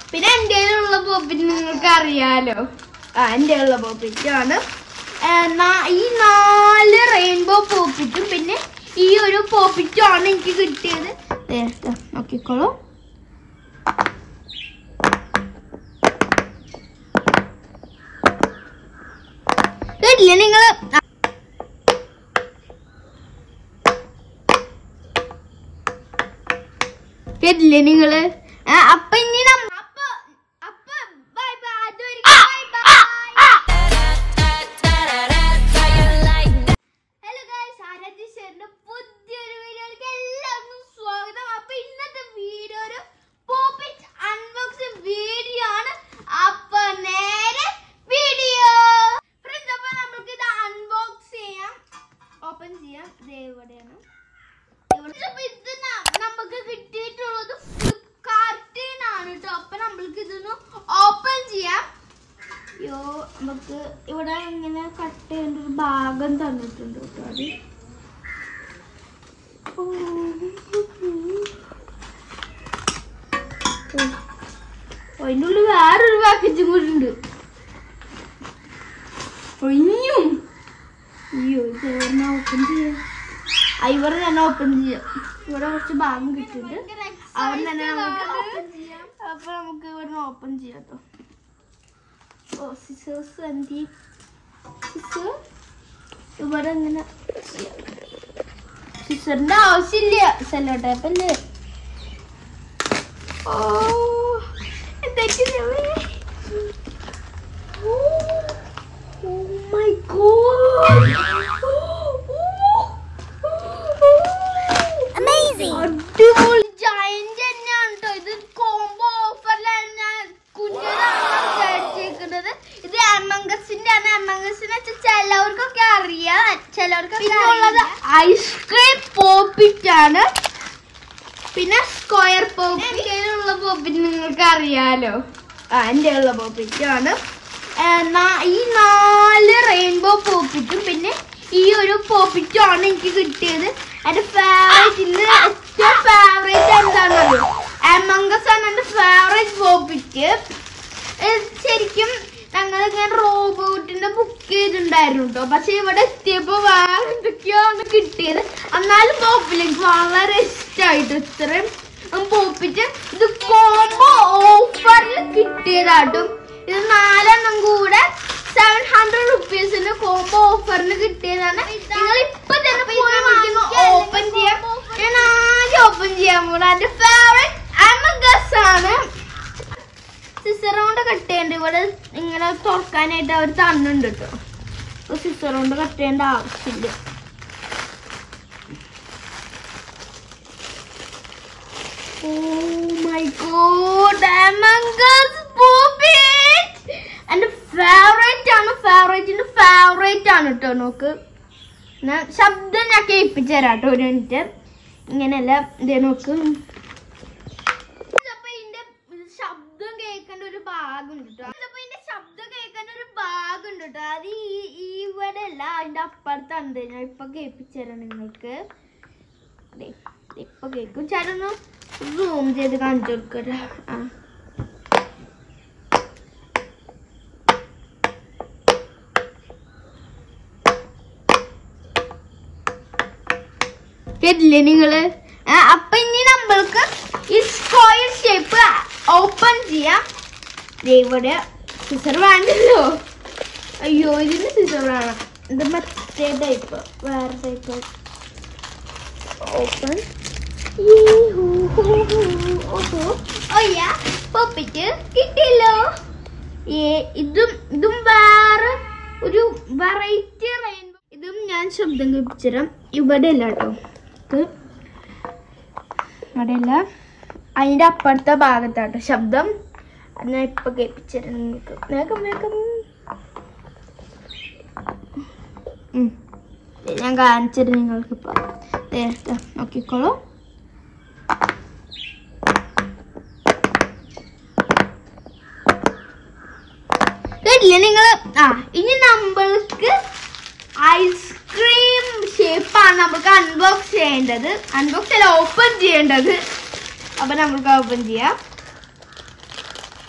പിന്നെ എൻ്റെ ഉള്ള പോപ്പിറ്റ് നിങ്ങൾക്ക് അറിയാലോ ആ എൻ്റെ ഉള്ള പോപ്പിറ്റ് ആണ് ആ, നാ- ഈ നാല് റെയിൻബോ പോപ്പിറ്റും പിന്നെ ഈ ഒരു പോപ്പിറ്റും ആണ് എനിക്ക് കിട്ടിയത് ദേ, ദേ, നോക്കിക്കോളൂ കേട്ടില്ലേ നിങ്ങള് കേട്ടില്ലേ നിങ്ങള് ആ, അപ്പൊ ഇനി നമ്മ അപ്പൊ അപ്പൊ ബൈ ബൈ അതൊരിക്കൽ ഹലോ ഗൈസ് ആരാധ്യ സാറിന്റെ പുതിയൊരു വീഡിയോയിലേക്ക് എല്ലാവർക്കും സ്വാഗതം അപ്പൊ ഇന്നത്തെ വീഡിയോ ഒരു പോപ്പിറ്റ് അൺബോക്സിംഗ് വീഡിയോ ആണ് അപ്പൊ നേരെ വീഡിയോ ഫ്രണ്ട്സ് അപ്പൊ നമുക്ക് ഇത് അൺബോക്സ് ചെയ്യാം ഓപ്പൺ ചെയ്യാം ദേ ഇവിടെയാണ് ഇവിടെ അപ്പൊ ഇത് ന- നമുക്ക് കിട്ടിയിട്ടുള്ളത് ഫ്ലിപ്കാർട്ടിനാണ് കേട്ടോ അപ്പൊ നമ്മൾക്ക് ഇതൊന്ന് ഓപ്പൺ ചെയ്യാം അയ്യോ നമുക്ക് ഇവിടെ ഇങ്ങനെ കട്ട് ചെയ്യേണ്ട ഒരു ഭാഗം തന്നിട്ടുണ്ട് കേട്ടോ അത് ഓ. ഓ, അതിൻ്റെ ഉള്ളിൽ വേറൊരു പാക്കേജും കൂടി ഉണ്ട് ഒഴിഞ്ഞു അയ്യോ ഇത് എവിടുന്നാ ഓപ്പൺ ചെയ്യാം ആ, ഇവിടെ തന്നെ ഓപ്പൺ ചെയ്യാം ഇവിടെ കുറച്ച് ഭാഗം കിട്ടിയിട്ടുണ്ട് അവിടെ തന്നെ നമുക്ക് ഓപ്പൺ ചെയ്യാം അപ്പൊ നമുക്ക് ഇവിടെ ഓപ്പൺ ചെയ്യാം കേട്ടോ ഓ സിസേഴ്സ് എന്തി സിസർ ഇവിടെ ഇങ്ങനെ സിസറിന്റെ ആവശ്യമില്ല സെല്ലോ ടേപ്പ് അല്ലേ ഓ എന്തൊക്കെ ഓ മൈ Amazing. അടിപൊളി ജയന്റ് തന്നെയാണ് കേട്ടോ ഇത് കോംബോ ഓഫറിലാണ് ഞാൻ കുഞ്ഞതാണ് വിചാരിച്ചേക്കുന്നത് ഇത് എമംഗസിന്റെ ആണ് എമംഗസിനെ വെച്ചാൽ ചിലവർക്കൊക്കെ അറിയാം ചിലവർക്കൊക്കെ ഉള്ളത് ഐസ്ക്രീം പോപ്പിറ്റ് ആണ് പിന്നെ സ്ക്വയർ പോപ്പിറ്റ് ഉള്ള പോപ്പിറ്റ് നിങ്ങൾക്ക് അറിയാലോ ആ എൻ്റെ ഉള്ള പോപ്പിറ്റ് ആണ് ആ, നാ- ഈ നാല് റെയിൻബോ പോപ്പിറ്റും പിന്നെ ഈ ഒരു പോപ്പിറ്റും ആണ് എനിക്ക് കിട്ടിയത് എൻ്റെ ഫേവറേറ്റ് ഇന്ന് ഏറ്റവും ഫേവറേറ്റ് എന്താണെന്നറിയോ എമംഗസ് ആണ് എൻ്റെ ഫേവറേറ്റ് പോപ്പിറ്റ് ശരിക്കും ഞങ്ങൾ ഇങ്ങനെ റോബോട്ടിന്റെ ബുക്ക് ചെയ്തിട്ടുണ്ടായിരുന്നു കേട്ടോ പക്ഷെ ഇവിടെ എത്തിയപ്പോ വേറെ എന്തൊക്കെയാണ് കിട്ടിയത് എന്നാലും പോപ്പിൽ എനിക്ക് വളരെ ഇഷ്ടമായിട്ട് ഇത്രയും പോപ്പിറ്റ് ഇത് കോംബോ ഓഫറിൽ കിട്ടിയതാട്ടും ഇത് നാലെണ്ണം കൂടെ സെവൻ ഹൺഡ്രഡ് റുപ്പീസിന് കോംബോ ഓഫറിന് കിട്ടിയതാണ് നിങ്ങൾ ഇപ്പൊ തന്നെ പോയി ഓപ്പൺ ചെയ്യാം ഞാൻ ആദ്യം ഓപ്പൺ ചെയ്യാൻ പോണ എന്റെ ഫേവറേറ്റ് അമഗസ് ആണ് സിസർ കൊണ്ട് കട്ട് ചെയ്യണ്ട ഇവിടെ ഇങ്ങനെ തുറക്കാനായിട്ട് അവർ തന്നുണ്ട് കേട്ടോ അപ്പൊ സിസർ കൊണ്ട് കട്ട് ചെയ്യേണ്ട ആവശ്യമില്ല Oh my god, Among Us Poppet! എന്റെ ഫേവറേറ്റ് ആണ് ഫേവറേറ്റിന്റെ ഫേവറേറ്റ് ആണ് കേട്ടോ നോക്ക് ഞാൻ ശബ്ദം ഞാൻ കേൾപ്പിച്ചു തരാം കേട്ടോ ഒരു മിനിറ്റ് ഇങ്ങനെയല്ല ഇതേ നോക്ക് അപ്പൊ ഇതിന്റെ ശബ്ദം കേൾക്കേണ്ട ഒരു ഭാഗമുണ്ട് കേട്ടോ അപ്പൊ ഇതിന്റെ ശബ്ദം കേൾക്കേണ്ട ഒരു ഭാഗമുണ്ട് കേട്ടോ അത് ഈ ഈ ഇവിടെ അല്ല അതിന്റെ അപ്പുറത്തുണ്ട് ഞാൻ ഇപ്പൊ കേൾപ്പിച്ചു തരാം നിങ്ങൾക്ക് ദേ, ദേ ഇപ്പൊ കേൾക്കും ചേട്ടൊന്ന് സൂം ചെയ്ത് കാണിച്ചു കൊടുക്കട്ടെ ആ കേട്ടില്ലേ നിങ്ങള് ആ, അപ്പൊ ഇനി നമ്മൾക്ക് ഈ സ്ക്വയർ ഷേപ്പ് ഓപ്പൺ ചെയ്യാം ദേ ഇവിടെ സിസർ വേണ്ടല്ലോ അയ്യോ ഇതിന് സിസർ വേണം ഇത് മറ്റേ ടൈപ്പ് വേറെ ടൈപ്പ് ഓപ്പൺ ഓഹോ ഓയ്യാ പൊപ്പിക്ക് കിട്ടിയല്ലോ ഏ ഇതും ഇതും വേറെ ഒരു വെറൈറ്റി റെയിൻബോ ഇതും ഞാൻ ശബ്ദം കേൾപ്പിച്ചുതരാം ഇവിടെ അല്ല കേട്ടോ ഇത് ഇവിടെ അല്ല അതിൻ്റെ അപ്പുറത്തെ ഭാഗത്താട്ടോ ശബ്ദം അത് ഞാൻ ഇപ്പൊ കേൾപ്പിച്ചുതരാം നിങ്ങൾക്ക് വേഗം വേഗം ഉം. ദേ ഞാൻ കാണിച്ചത് നിങ്ങൾക്കിപ്പോ ദേ, ദേ, നോക്കിക്കോളൂ കേട്ടില്ലേ നിങ്ങൾ ആ ഇനി നമ്മൾക്ക് ഐസ്ക്രീം ഷേപ്പാണ് നമുക്ക് അൺബോക്സ് ചെയ്യേണ്ടത് അൺബോക്സ് അല്ല ഓപ്പൺ ചെയ്യേണ്ടത് അപ്പൊ നമുക്ക് ഓപ്പൺ ചെയ്യാം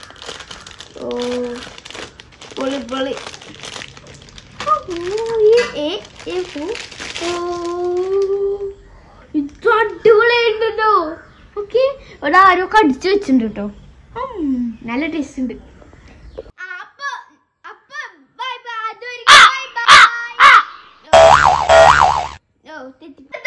ഓ പൊളി പൊളി ഓ, ഏ, ഏ, ഓ, ഓ. ഇത് അടിപൊളിയായിട്ടുണ്ടല്ലോ ഓക്കെ ഇവിടെ ആരോ കടിച്ചു വെച്ചിട്ടുണ്ട് കേട്ടോ ഉം, നല്ല ടേസ്റ്റ് ഉണ്ട് അപ്പൊ അപ്പൊ ബൈ ബൈ അതൊരു ബൈ ബൈ ഓ തെറ്റി